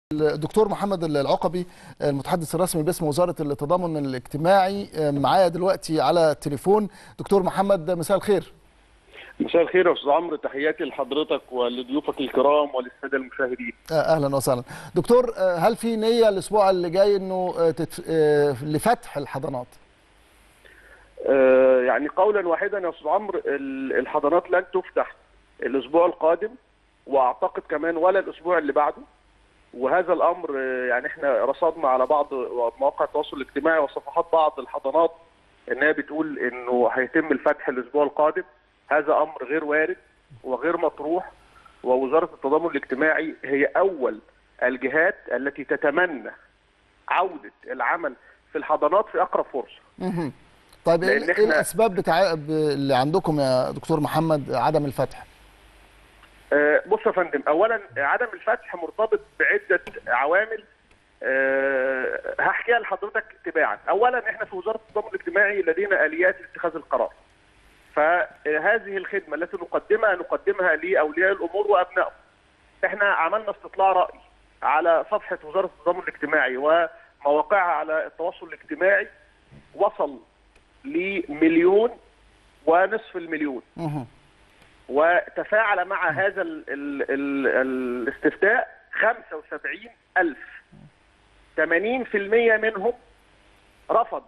الدكتور محمد العقبي المتحدث الرسمي باسم وزاره التضامن الاجتماعي معايا دلوقتي على التليفون دكتور محمد مساء الخير مساء الخير يا استاذ عمرو تحياتي لحضرتك ولضيوفك الكرام وللساده المشاهدين اهلا وسهلا دكتور هل في نيه الاسبوع اللي جاي انه تتف... لفتح الحضانات آه يعني قولا واحدا يا استاذ عمرو الحضانات لن تفتح الاسبوع القادم واعتقد كمان ولا الاسبوع اللي بعده وهذا الامر يعني احنا رصدنا على بعض مواقع التواصل الاجتماعي وصفحات بعض الحضانات انها بتقول انه هيتم الفتح الاسبوع القادم هذا امر غير وارد وغير مطروح ووزاره التضامن الاجتماعي هي اول الجهات التي تتمنى عوده العمل في الحضانات في اقرب فرصه. طيب ايه احنا... الاسباب بتاع اللي عندكم يا دكتور محمد عدم الفتح؟ أه بص يا فندم اولا عدم الفتح مرتبط بعده عوامل أه هحكيها لحضرتك تباعا اولا احنا في وزاره التضامن الاجتماعي لدينا اليات لاتخاذ القرار فهذه الخدمه التي نقدمها نقدمها لاولياء الامور وابنائهم احنا عملنا استطلاع راي على صفحه وزاره التضامن الاجتماعي ومواقعها على التواصل الاجتماعي وصل لمليون ونصف المليون وتفاعل مع هذا ال ال ال الاستفتاء 75 ألف 80% منهم رفض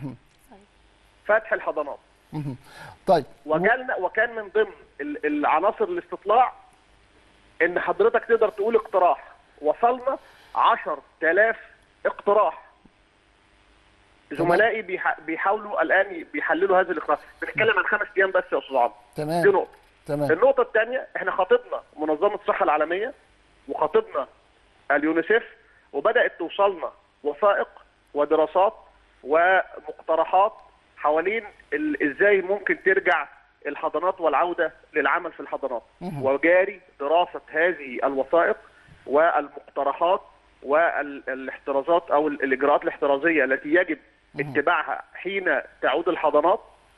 فتح الحضانات طيب وكان وكان من ضمن العناصر الاستطلاع ان حضرتك تقدر تقول اقتراح وصلنا 10000 اقتراح زملائي بيحاولوا الان بيحللوا هذه الاقتراح بنتكلم عن خمس ايام بس يا استاذ عمرو تمام دي نقطه تمام النقطه الثانيه احنا خاطبنا منظمه الصحه العالميه وخاطبنا اليونيسيف وبدات توصلنا وثائق ودراسات ومقترحات حوالين ازاي ممكن ترجع الحضانات والعوده للعمل في الحضانات وجاري دراسه هذه الوثائق والمقترحات والاحترازات او الاجراءات الاحترازيه التي يجب اتباعها حين تعود الحضانات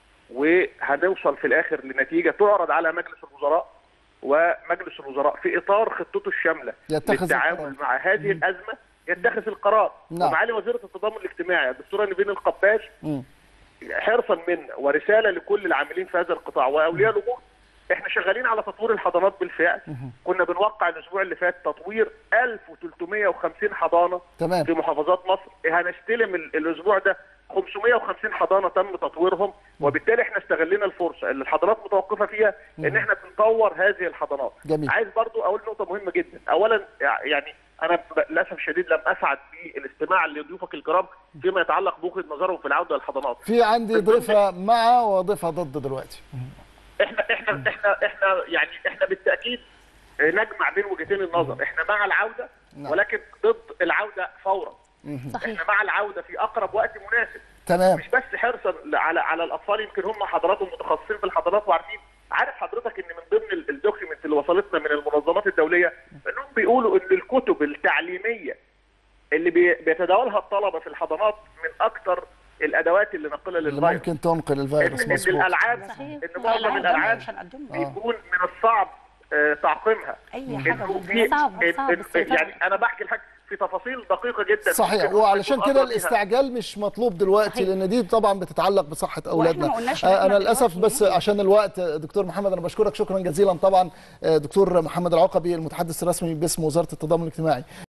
وهنوصل في الاخر لنتيجه تعرض على مجلس الوزراء ومجلس الوزراء في اطار خطته الشامله للتعامل مع هذه الازمه يتخذ القرار نعم. ومعالي وزيره التضامن الاجتماعي الدكتوره نيفين القباش حرصا منا ورساله لكل العاملين في هذا القطاع واولياء الامور احنا شغالين على تطوير الحضانات بالفعل كنا بنوقع الاسبوع اللي فات تطوير 1350 حضانه تمام. في محافظات مصر هنستلم الاسبوع ده 550 حضانه تم تطويرهم وبالتالي احنا استغلينا الفرصه اللي الحضانات متوقفه فيها ان احنا بنطور هذه الحضانات جميل. عايز برضو اقول نقطه مهمه جدا اولا يعني انا للاسف الشديد لم اسعد بالاستماع لضيوفك الكرام فيما يتعلق بوجهه نظرهم في العوده للحضانات في عندي ضيفه مع وضيفه ضد دلوقتي احنا احنا احنا احنا يعني احنا بالتاكيد نجمع بين وجهتين النظر احنا مع العوده ولكن ضد العوده فورا صحيح. احنا مع العوده في اقرب وقت مناسب تمام مش بس حرصا على على الاطفال يمكن هم حضراتهم متخصصين في الحضانات وعارفين عارف حضرتك ان من ضمن الدوكيمنت اللي وصلتنا من المنظمات الدوليه انهم بيقولوا ان الكتب التعليميه اللي بيتداولها الطلبه في الحضانات من اكثر الادوات اللي نقلها اللي للفيروس ممكن تنقل الفيروس ان, إن مظبوط الالعاب صحيح. ان معظم الالعاب بيكون من الصعب آه، تعقيمها اي حاجه إنه في- صعب إن- صعب إن- يعني انا بحكي الحاجه في تفاصيل دقيقه جدا صحيح ممكن وعلشان تكون كده أدرى فيها. الاستعجال مش مطلوب دلوقتي صحيح. لان دي طبعا بتتعلق بصحه اولادنا ما قلناش آه، إن إحنا انا للاسف دلوقتي بس عشان الوقت آه، دكتور محمد انا بشكرك شكرا جزيلا طبعا آه، دكتور محمد العقبي المتحدث الرسمي باسم وزاره التضامن الاجتماعي